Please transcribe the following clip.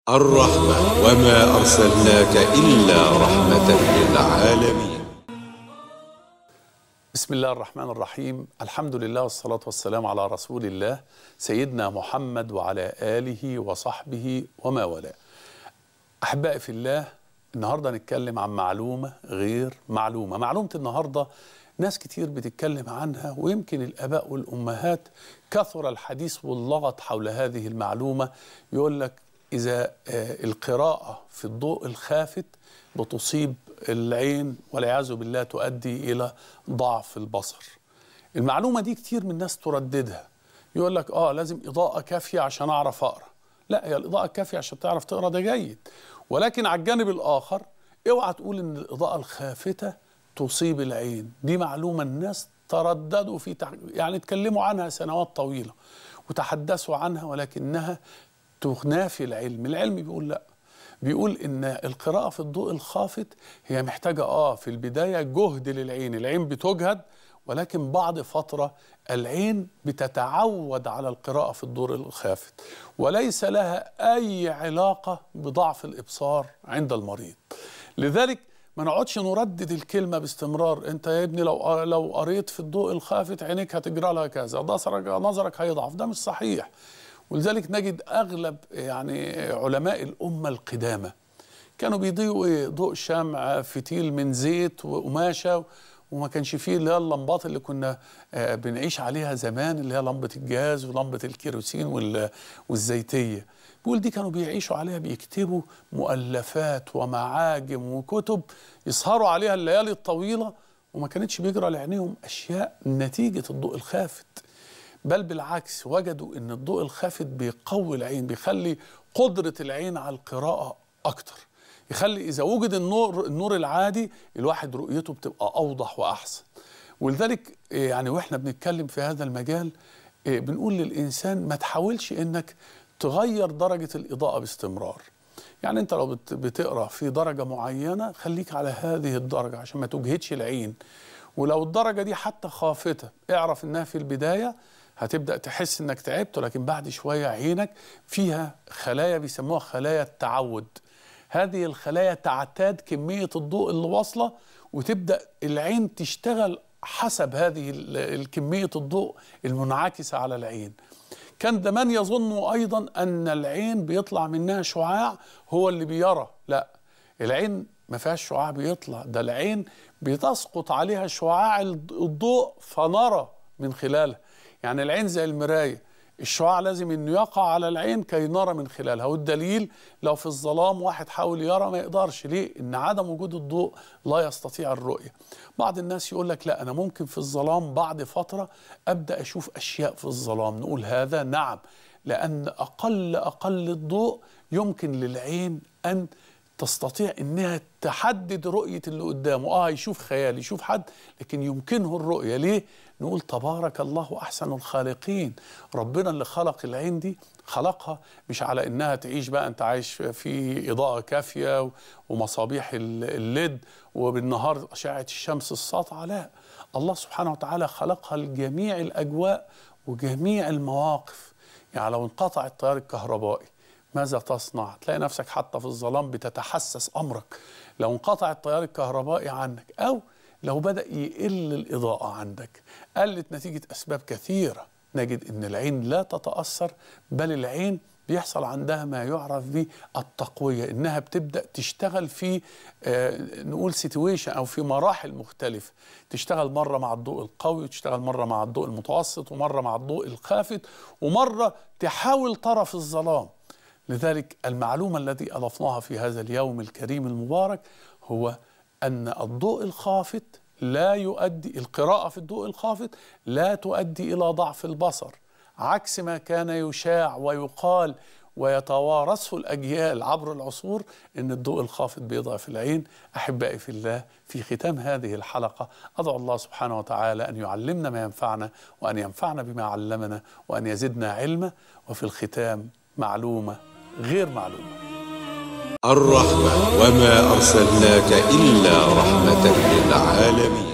الرحمة وما أرسلناك إلا رحمة للعالمين بسم الله الرحمن الرحيم الحمد لله والصلاة والسلام على رسول الله سيدنا محمد وعلى آله وصحبه وما والاه أحبائي في الله النهاردة نتكلم عن معلومة غير معلومة معلومة النهاردة ناس كتير بتتكلم عنها ويمكن الآباء والأمهات كثر الحديث واللغط حول هذه المعلومة يقول لك إذا آه، القراءة في الضوء الخافت بتصيب العين والعياذ بالله تؤدي إلى ضعف البصر المعلومة دي كتير من الناس ترددها يقول لك آه لازم إضاءة كافية عشان أعرف أقرأ لا هي الإضاءة الكافية عشان تعرف تقرأ ده جيد ولكن على الجانب الآخر اوعى تقول إن الإضاءة الخافتة تصيب العين دي معلومة الناس ترددوا في تح... يعني اتكلموا عنها سنوات طويلة وتحدثوا عنها ولكنها تنافي العلم العلم بيقول لا بيقول ان القراءة في الضوء الخافت هي محتاجة اه في البداية جهد للعين العين بتجهد ولكن بعد فترة العين بتتعود على القراءة في الضوء الخافت وليس لها أي علاقة بضعف الإبصار عند المريض لذلك ما نقعدش نردد الكلمة باستمرار انت يا ابني لو لو قريت في الضوء الخافت عينيك هتجرى لها كذا نظرك نظرك هيضعف ده مش صحيح ولذلك نجد اغلب يعني علماء الامه القدامى كانوا بيضيئوا ايه ضوء شمع فتيل من زيت وقماشه وما كانش فيه اللي هي اللمبات اللي كنا آه، بنعيش عليها زمان اللي هي لمبه الجاز ولمبه الكيروسين وال- والزيتيه بيقول دي كانوا بيعيشوا عليها بيكتبوا مؤلفات ومعاجم وكتب يسهروا عليها الليالي الطويله وما كانتش بيجرى لعينيهم اشياء نتيجه الضوء الخافت بل بالعكس وجدوا ان الضوء الخافت بيقوي العين بيخلي قدرة العين على القراءة اكتر يخلي اذا وجد النور النور العادي الواحد رؤيته بتبقى اوضح واحسن ولذلك إيه، يعني واحنا بنتكلم في هذا المجال إيه، بنقول للانسان ما تحاولش انك تغير درجة الاضاءة باستمرار يعني انت لو بت- بتقرا في درجة معينة خليك على هذه الدرجة عشان ما تجهدش العين ولو الدرجة دي حتى خافتة اعرف انها في البداية هتبدأ تحس انك تعبت لكن بعد شوية عينك فيها خلايا بيسموها خلايا التعود هذه الخلايا تعتاد كمية الضوء اللي واصلة وتبدأ العين تشتغل حسب هذه ال- الكمية الضوء المنعكسة على العين كان زمان يظنوا أيضا أن العين بيطلع منها شعاع هو اللي بيرى لا العين ما فيهاش شعاع بيطلع ده العين بتسقط عليها شعاع الضوء فنرى من خلالها يعني العين زي المراية الشعاع لازم انه يقع على العين كي نرى من خلالها والدليل لو في الظلام واحد حاول يرى ما يقدرش ليه ان عدم وجود الضوء لا يستطيع الرؤية بعض الناس يقول لك لا انا ممكن في الظلام بعد فترة ابدا اشوف اشياء في الظلام نقول هذا نعم لان اقل اقل الضوء يمكن للعين ان تستطيع انها تحدد رؤيه اللي قدامه اه يشوف خيال يشوف حد لكن يمكنه الرؤيه ليه نقول تبارك الله احسن الخالقين ربنا اللي خلق العين دي خلقها مش على انها تعيش بقى انت عايش في اضاءه كافيه ومصابيح ال- الليد وبالنهار اشعه الشمس الساطعه لا الله سبحانه وتعالى خلقها لجميع الاجواء وجميع المواقف يعني لو انقطع التيار الكهربائي ماذا تصنع؟ تلاقي نفسك حتى في الظلام بتتحسس أمرك لو انقطع التيار الكهربائي عنك أو لو بدأ يقل الإضاءة عندك قلت نتيجة أسباب كثيرة نجد أن العين لا تتأثر بل العين بيحصل عندها ما يعرف بالتقوية إنها بتبدأ تشتغل في آه نقول سيتويشن أو في مراحل مختلفة تشتغل مرة مع الضوء القوي وتشتغل مرة مع الضوء المتوسط ومرة مع الضوء الخافت ومرة تحاول ترى في الظلام لذلك المعلومة التي أضفناها في هذا اليوم الكريم المبارك هو أن الضوء الخافت لا يؤدي القراءة في الضوء الخافت لا تؤدي إلى ضعف البصر عكس ما كان يشاع ويقال ويتوارثه الأجيال عبر العصور أن الضوء الخافت بيضعف العين أحبائي في الله في ختام هذه الحلقة أدعو الله سبحانه وتعالى أن يعلمنا ما ينفعنا وأن ينفعنا بما علمنا وأن يزدنا علما وفي الختام معلومة غير معلومة الرحمة وما أرسلناك إلا رحمة للعالمين